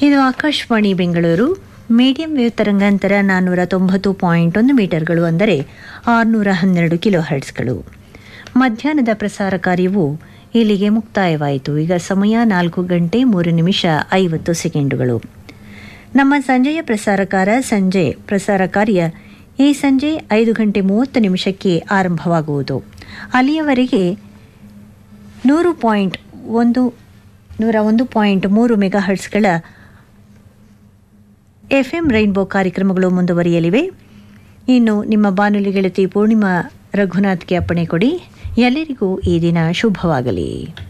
ಇದು Akashvani Bengaluru medium wave ತರಂಗಾಂತರ ನಾನ್ನೂರ ತೊಂಬತ್ತು ಪಾಯಿಂಟ್ ಒಂದು ಮೀಟರ್ಗಳು ಅಂದರೆ ಆರುನೂರ ಹನ್ನೆರಡು ಕಿಲೋ ಹರ್ಟ್ಸ್ಗಳು ಮಧ್ಯಾಹ್ನದ ಪ್ರಸಾರ ಕಾರ್ಯವು ಇಲ್ಲಿಗೆ ಮುಕ್ತಾಯವಾಯಿತು ಈಗ ಸಮಯ ನಾಲ್ಕು ಗಂಟೆ ಮೂರು ನಿಮಿಷ ಐವತ್ತು ಸೆಕೆಂಡುಗಳು ನಮ್ಮ ಸಂಜೆಯ ಪ್ರಸಾರಕಾರ ಸಂಜೆ ಪ್ರಸಾರ ಕಾರ್ಯ ಈ ಸಂಜೆ ಐದು ಗಂಟೆ ಮೂವತ್ತು ನಿಮಿಷಕ್ಕೆ ಆರಂಭವಾಗುವುದು ಅಲ್ಲಿಯವರೆಗೆ ನೂರು ಪಾಯಿಂಟ್ ಒಂದು ನೂರ ಒಂದು ಪಾಯಿಂಟ್ ಮೂರು ಮೆಗಾ ಹರ್ಟ್ಸ್ಗಳ ಎಫ್ ಎಂ ರೈನ್ಬೋ ಕಾರ್ಯಕ್ರಮಗಳು ಮುಂದುವರಿಯಲಿವೆ ಇನ್ನು ನಿಮ್ಮ ಬಾನುಲಿ ಗೆಳತಿ ಪೂರ್ಣಿಮಾ ರಘುನಾಥ್ಗೆ ಅಪ್ಪಣೆ ಕೊಡಿ ಎಲ್ಲರಿಗೂ ಈ ದಿನ ಶುಭವಾಗಲಿ